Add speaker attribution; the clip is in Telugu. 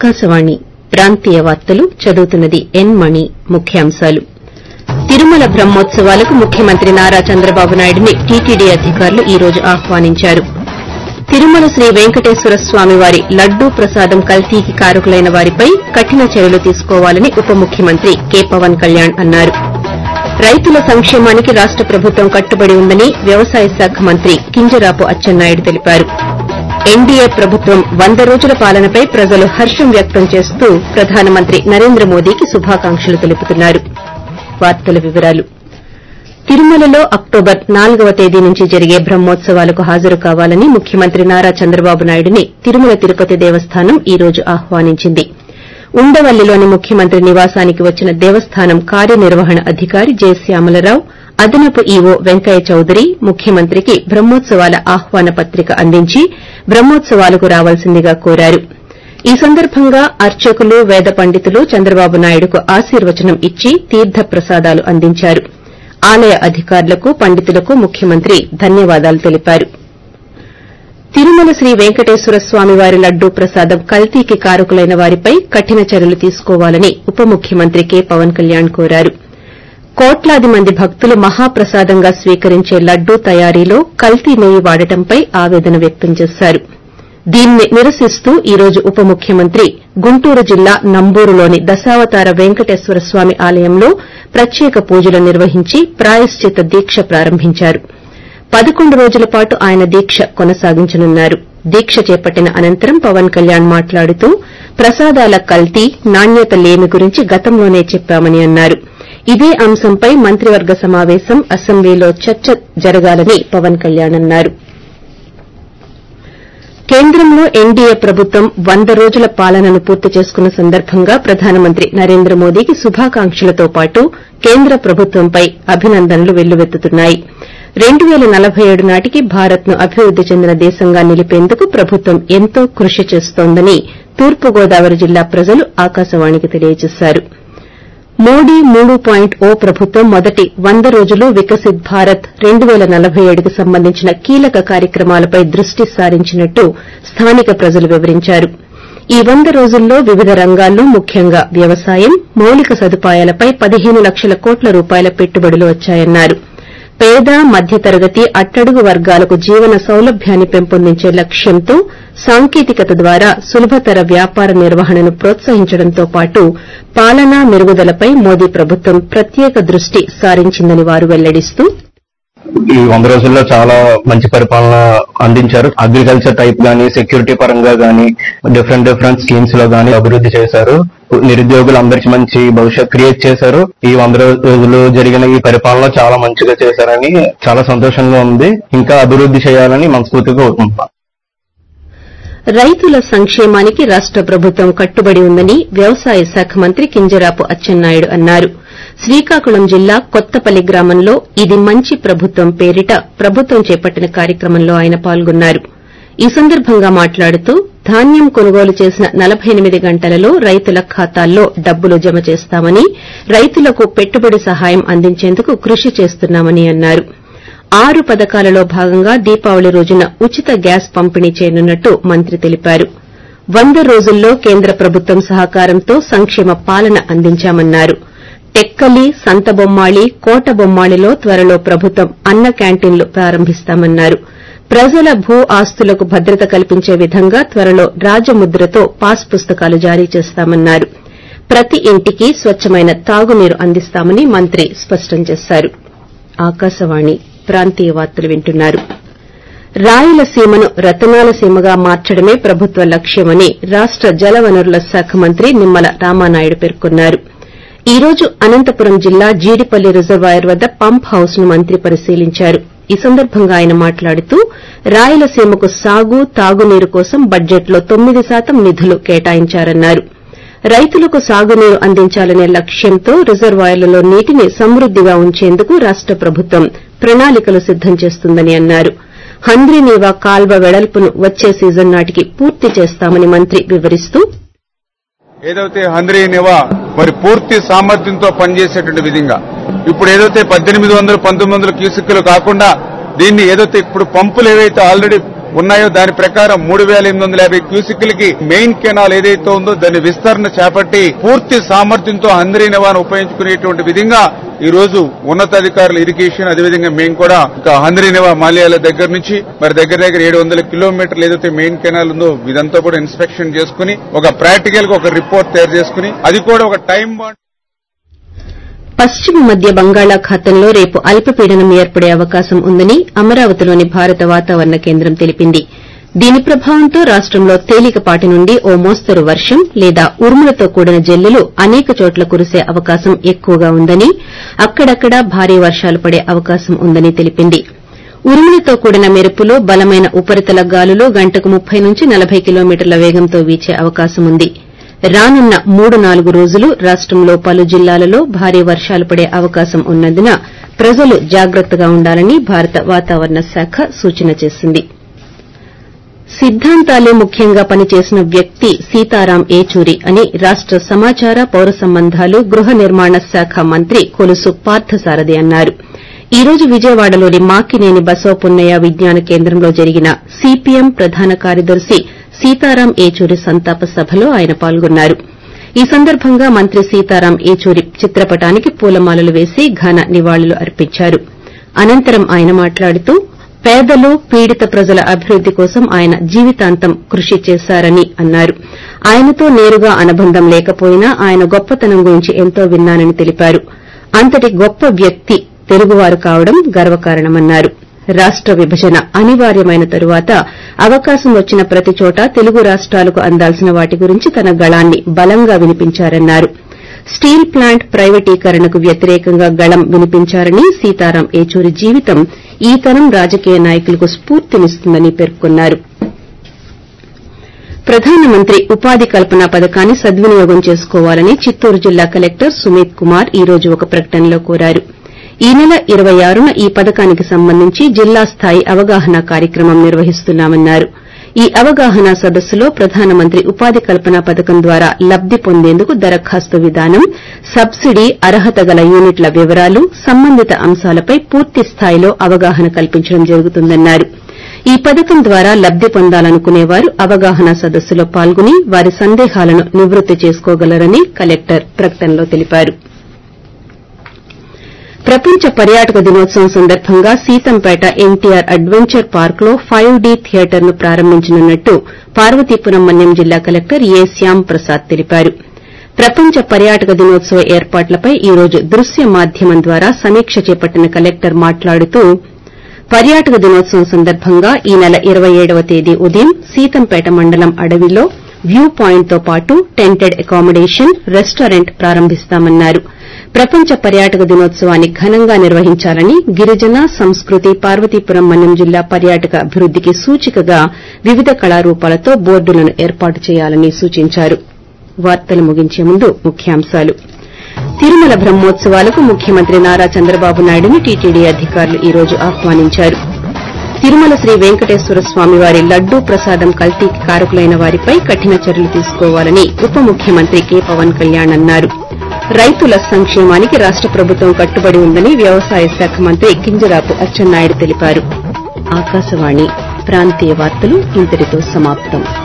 Speaker 1: ఆకాశవాణి ప్రాంతీయ వార్తలు చదువుతున్నది ఎన్ మణి ముఖ్యాంశాలు తిరుమల బ్రహ్మోత్సవాలకు ముఖ్యమంత్రి నారా చంద్రబాబు నాయుడిని టీటీడీ అధికారులు ఈ రోజు ఆహ్వానించారు తిరుమల శ్రీ వెంకటేశ్వర స్వామి వారి లడ్డూ ప్రసాదం కల్తీకి కారకులైన వారిపై కఠిన చర్యలు తీసుకోవాలని ఉప ముఖ్యమంత్రి కె పవన్ కళ్యాణ్ అన్నారు రైతుల సంక్షేమానికి రాష్ట ప్రభుత్వం కట్టుబడి ఉందని వ్యవసాయ శాఖ మంత్రి కింజరాపు అచ్చెన్నాయుడు తెలిపారు ఎన్డీఏ ప్రభుత్వం వంద రోజుల పాలనపై ప్రజలు హర్షం వ్యక్తం చేస్తూ ప్రధానమంత్రి నరేంద్ర మోదీకి శుభాకాంక్షలు తెలుపుతున్నారు తిరుమలలో అక్టోబర్ నాలుగవ తేదీ నుంచి జరిగే బ్రహ్మోత్సవాలకు హాజరు కావాలని ముఖ్యమంత్రి నారా చంద్రబాబు నాయుడిని తిరుమల తిరుపతి దేవస్థానం ఈ రోజు ఆహ్వానించింది ఉండవల్లిలోని ముఖ్యమంత్రి నివాసానికి వచ్చిన దేవస్థానం కార్యనిర్వహణ అధికారి జె శ్యామలరావు అదనపు ఈవో వెంకయ్య చౌదరి ముఖ్యమంత్రికి బ్రహ్మోత్సవాల ఆహ్వాన పత్రిక అందించి బ్రహ్మోత్సవాలకు రావాల్సిందిగా కోరారు ఈ సందర్భంగా అర్చకులు పేద పండితులు చంద్రబాబు నాయుడుకు ఆశీర్వచనం ఇచ్చి తీర్థ ప్రసాదాలు అందించారు ఆలయ అధికారులకు పండితులకు ముఖ్యమంత్రి ధన్యవాదాలు తెలిపారు తిరుమల శ్రీ వెంకటేశ్వర స్వామివారి లడ్డూ ప్రసాదం కల్తీకి కారకులైన వారిపై కఠిన చర్యలు తీసుకోవాలని ఉప ముఖ్యమంత్రి కె పవన్ కళ్యాణ్ కోరారు కోట్లాది మంది భక్తులు మహాప్రసాదంగా స్వీకరించే లడ్డూ తయారీలో కల్తీ నెయ్యి వాడటంపై ఆవేదన వ్యక్తం చేశారు దీనిని నిరసిస్తూ ఈ రోజు ఉప ముఖ్యమంత్రి గుంటూరు జిల్లా నంబూరులోని దశావతార వెంకటేశ్వర స్వామి ఆలయంలో ప్రత్యేక పూజలు నిర్వహించి ప్రాయశ్చిత్త దీక్ష ప్రారంభించారు పదకొండు రోజుల పాటు ఆయన దీక్ష కొనసాగించనున్నారు దీక్ష చేపట్టిన అనంతరం పవన్ కళ్యాణ్ మాట్లాడుతూ ప్రసాదాల కల్తీ నాణ్యత లేమి గురించి గతంలోనే చెప్పామని అన్నారు ఇదే అంశంపై మంత్రివర్గ సమావేశం అసెంబ్లీలో చర్చ జరగాలని పవన్ కళ్యాణ్ అన్నారు కేంద్రంలో ఎన్డీఏ ప్రభుత్వం వంద రోజుల పాలనను పూర్తి చేసుకున్న సందర్భంగా ప్రధానమంత్రి నరేంద్ర మోదీకి శుభాకాంక్షలతో పాటు కేంద్ర ప్రభుత్వంపై అభినందనలు వెల్లువెత్తుతున్నాయి రెండు పేల నలభై ఏడు నాటికి భారత్ ను అభివృద్ది చెందిన దేశంగా నిలిపేందుకు ప్రభుత్వం ఎంతో కృషి చేస్తోందని తూర్పుగోదావరి జిల్లా ప్రజలు ఆకాశవాణికి తెలియజేశారు మోడీ మూడు పాయింట్ ఓ ప్రభుత్వం మొదటి వంద రోజులు వికసిత్ భారత్ రెండు పేల నలభై ఏడుకు సంబంధించిన కీలక కార్యక్రమాలపై దృష్టి సారించినట్టు స్థానిక ప్రజలు వివరించారు ఈ వంద రోజుల్లో వివిధ రంగాల్లో ముఖ్యంగా వ్యవసాయం మౌలిక సదుపాయాలపై పదిహేను లక్షల కోట్ల రూపాయల పెట్టుబడులు వచ్చాయన్నారు పేద మధ్యతరగతి అట్టడుగు వర్గాలకు జీవన సౌలభ్యాన్ని పెంపొందించే లక్ష్యంతో సాంకేతికత ద్వారా సులభతర వ్యాపార నిర్వహణను ప్రోత్సహించడంతో పాటు పాలనా మెరుగుదలపై మోదీ ప్రభుత్వం ప్రత్యేక దృష్టి సారించిందని వారు వెల్లడిస్తూ
Speaker 2: ఈ వంద రోజుల్లో చాలా మంచి పరిపాలన అందించారు అగ్రికల్చర్ టైప్ గానీ సెక్యూరిటీ పరంగా గానీ డిఫరెంట్ డిఫరెంట్ స్కీమ్స్ లో గానీ అభివృద్ధి చేశారు నిరుద్యోగులందరికీ మంచి భవిష్యత్ క్రియేట్ చేశారు ఈ వంద రోజులు జరిగిన ఈ పరిపాలన చాలా మంచిగా చేశారని చాలా సంతోషంగా ఉంది ఇంకా అభివృద్ధి చేయాలని మనస్ఫూర్తిగా కోరుకుంటున్నాను
Speaker 1: రైతుల సంక్షేమానికి రాష్ట ప్రభుత్వం కట్టుబడి ఉందని వ్యవసాయ శాఖ మంత్రి కింజరాపు అచ్చెన్నాయుడు అన్నారు శ్రీకాకుళం జిల్లా కొత్తపల్లి గ్రామంలో ఇది మంచి ప్రభుత్వం పేరిట ప్రభుత్వం చేపట్టిన కార్యక్రమంలో ఆయన పాల్గొన్నారు ఈ సందర్భంగా మాట్లాడుతూ ధాన్యం కొనుగోలు చేసిన నలబై ఎనిమిది గంటలలో రైతుల ఖాతాల్లో డబ్బులు జమ చేస్తామని రైతులకు పెట్టుబడి సహాయం అందించేందుకు కృషి చేస్తున్నామని అన్నారు ఆరు పథకాలలో భాగంగా దీపావళి రోజున ఉచిత గ్యాస్ పంపిణీ చేయనున్నట్టు మంత్రి తెలిపారు వంద రోజుల్లో కేంద్ర ప్రభుత్వం సహకారంతో సంక్షేమ పాలన అందించామన్నారు టెక్కలి సంతబొమ్మాళి కోటబొమ్మాళిలో త్వరలో ప్రభుత్వం అన్న క్యాంటీన్లు ప్రారంభిస్తామన్నారు ప్రజల భూ ఆస్తులకు భద్రత కల్పించే విధంగా త్వరలో రాజముద్రతో పాస్ పుస్తకాలు జారీ చేస్తామన్నారు ప్రతి ఇంటికి స్వచ్చమైన తాగునీరు అందిస్తామని మంత్రి స్పష్టం చేశారు ఆకాశవాణి ప్రాంతీయ వార్తలు వింటున్నారు రాయలసీమను రతనాల సీమగా మార్చడమే ప్రభుత్వ లక్ష్యమని రాష్ట జలవనరుల శాఖ మంత్రి నిమ్మల రామానాయుడు పేర్కొన్నారు ఈ రోజు అనంతపురం జిల్లా జీడిపల్లి రిజర్వాయర్ వద్ద పంప్ హౌస్ ను మంత్రి పరిశీలించారు ఈ సందర్భంగా ఆయన మాట్లాడుతూ రాయలసీమకు సాగు తాగునీరు కోసం బడ్జెట్లో తొమ్మిది శాతం నిధులు కేటాయించారన్నారు రైతులకు సాగునీరు అందించాలనే లక్ష్యంతో రిజర్వాయర్లలో నీటిని సమృద్దిగా ఉంచేందుకు రాష్ట ప్రభుత్వం ప్రణాళికలు సిద్దం చేస్తుందని అన్నారు హంద్రీనీవా కాల్వ వెడల్పును వచ్చే సీజన్ నాటికి పూర్తి చేస్తామని మంత్రి వివరిస్తూ
Speaker 3: ఏదైతే హంద్రీ నివా మరి పూర్తి సామర్థ్యంతో పనిచేసేటువంటి విధంగా ఇప్పుడు ఏదైతే పద్దెనిమిది వందలు పంతొమ్మిది వందల క్యూసిక్లు కాకుండా దీన్ని ఏదైతే ఇప్పుడు పంపులు ఏవైతే ఆల్రెడీ ఉన్నాయో దాని ప్రకారం మూడు వేల ఎనిమిది వందల యాభై క్యూసిక్లకి మెయిన్ కెనాల్ ఏదైతే ఉందో దాని విస్తరణ చేపట్టి పూర్తి సామర్థ్యంతో హంద్రీ నివారణ ఉపయోగించుకునేటువంటి విధంగా ఈ రోజు ఉన్నతాధికారులు ఇరిగేషన్ అదేవిధంగా మేము కూడా ఇంకా హంద్రీ నివా మాల్యాల దగ్గర నుంచి మరి దగ్గర దగ్గర ఏడు వందల కిలోమీటర్లు ఏదైతే మెయిన్ కెనాల్ ఉందో ఇదంతా కూడా ఇన్స్పెక్షన్ చేసుకుని ఒక ప్రాక్టికల్ గా ఒక రిపోర్ట్ తయారు చేసుకుని అది కూడా ఒక టైం బాండ్
Speaker 1: పశ్చిమ మధ్య బంగాళాఖాతంలో రేపు అల్పపీడనం ఏర్పడే అవకాశం ఉందని అమరావతిలోని భారత వాతావరణ కేంద్రం తెలిపింది దీని ప్రభావంతో రాష్టంలో తేలికపాటి నుండి ఓ మోస్తరు వర్షం లేదా ఉరుములతో కూడిన జల్లులు అనేక చోట్ల కురిసే అవకాశం ఎక్కువగా ఉందని అక్కడక్కడా భారీ వర్షాలు పడే అవకాశం ఉందని తెలిపింది ఉరుములతో కూడిన మెరుపులు బలమైన ఉపరితల గాలులు గంటకు ముప్పై నుంచి నలభై కిలోమీటర్ల వేగంతో వీచే అవకాశం ఉంది రానున్న మూడు నాలుగు రోజులు రాష్టంలో పలు జిల్లాలలో భారీ వర్షాలు పడే అవకాశం ఉన్నందున ప్రజలు జాగ్రత్తగా ఉండాలని భారత వాతావరణ శాఖ సూచన చేసింది సిద్దాంతాలే ముఖ్యంగా పనిచేసిన వ్యక్తి సీతారాం ఏచూరి అని రాష్ట సమాచార పౌర సంబంధాలు గృహ నిర్మాణ శాఖ మంత్రి కొలుసు పార్థసారథి అన్నారు ఈ రోజు విజయవాడలోని మాకినేని బసవపున్నయ్య విజ్ఞాన కేంద్రంలో జరిగిన సీపీఎం ప్రధాన కార్యదర్శి సీతారాం ఏచూరి సంతాప సభలో ఆయన పాల్గొన్నారు ఈ సందర్భంగా మంత్రి సీతారాం ఏచూరి చిత్రపటానికి పూలమాలలు వేసి ఘన నివాళులు అర్పించారు అనంతరం ఆయన మాట్లాడుతూ పేదలు పీడిత ప్రజల అభివృద్ది కోసం ఆయన జీవితాంతం కృషి చేశారని అన్నారు ఆయనతో నేరుగా అనుబంధం లేకపోయినా ఆయన గొప్పతనం గురించి ఎంతో విన్నానని తెలిపారు అంతటి గొప్ప వ్యక్తి తెలుగువారు కావడం గర్వకారణమన్నారు రాష్ట విభజన అనివార్యమైన తరువాత అవకాశం వచ్చిన ప్రతి చోట తెలుగు రాష్టాలకు అందాల్సిన వాటి గురించి తన గళాన్ని బలంగా వినిపించారన్నారు స్టీల్ ప్లాంట్ ప్రైవేటీకరణకు వ్యతిరేకంగా గళం వినిపించారని సీతారాం ఏచూరి జీవితం ఈ తరం రాజకీయ నాయకులకు స్ఫూర్తినిస్తుందని పేర్కొన్నారు ప్రధానమంత్రి ఉపాధి కల్పన పథకాన్ని సద్వినియోగం చేసుకోవాలని చిత్తూరు జిల్లా కలెక్టర్ సుమీత్ కుమార్ ఈ రోజు ఒక ప్రకటనలో కోరారు ఈ నెల ఇరవై ఆరున ఈ పథకానికి సంబంధించి జిల్లా స్థాయి అవగాహన కార్యక్రమం నిర్వహిస్తున్నామన్నారు ఈ అవగాహన సదస్సులో ప్రధానమంత్రి ఉపాధి కల్పన పథకం ద్వారా లబ్ది పొందేందుకు దరఖాస్తు విధానం సబ్సిడీ అర్హత గల యూనిట్ల వివరాలు సంబంధిత అంశాలపై పూర్తి స్థాయిలో అవగాహన కల్పించడం జరుగుతుందన్నారు ఈ పథకం ద్వారా లబ్ది పొందాలనుకునేవారు అవగాహన సదస్సులో పాల్గొని వారి సందేహాలను నివృత్తి చేసుకోగలరని కలెక్టర్ ప్రకటనలో తెలిపారు ప్రపంచ పర్యాటక దినోత్సవం సందర్భంగా సీతంపేట ఎన్టీఆర్ అడ్వెంచర్ పార్క్ లో ఫైవ్ డి థియేటర్ ను ప్రారంభించనున్నట్టు పార్వతీపురం మన్యం జిల్లా కలెక్టర్ ఏ శ్యాం ప్రసాద్ తెలిపారు ప్రపంచ పర్యాటక దినోత్సవ ఏర్పాట్లపై ఈ రోజు దృశ్య మాధ్యమం ద్వారా సమీక్ష చేపట్టిన కలెక్టర్ మాట్లాడుతూ పర్యాటక దినోత్సవం సందర్భంగా ఈ నెల ఇరవై ఏడవ తేదీ ఉదయం సీతంపేట మండలం అడవిలో వ్యూ పాయింట్ తో పాటు టెంటెడ్ అకామిడేషన్ రెస్టారెంట్ ప్రారంభిస్తామన్నారు ప్రపంచ పర్యాటక దినోత్సవాన్ని ఘనంగా నిర్వహించాలని గిరిజన సంస్కృతి పార్వతీపురం మన్యం జిల్లా పర్యాటక అభివృద్దికి సూచికగా వివిధ కళారూపాలతో బోర్డులను ఏర్పాటు చేయాలని సూచించారు వార్తలు ముగించే ముందు ముఖ్యాంశాలు తిరుమల బ్రహ్మోత్సవాలకు ముఖ్యమంత్రి నారా చంద్రబాబు నాయుడుని టీటీడీ అధికారులు ఈ రోజు ఆహ్వానించారు తిరుమల శ్రీ వెంకటేశ్వర స్వామి వారి లడ్డూ ప్రసాదం కల్తీకి కారకులైన వారిపై కఠిన చర్యలు తీసుకోవాలని ఉప ముఖ్యమంత్రి కె పవన్ కళ్యాణ్ అన్నారు రైతుల సంక్షేమానికి రాష్ట ప్రభుత్వం కట్టుబడి ఉందని వ్యవసాయ శాఖ మంత్రి కింజరాపు అచ్చెన్నాయుడు తెలిపారు ఆకాశవాణి ప్రాంతీయ వార్తలు ఇంతటితో సమాప్తం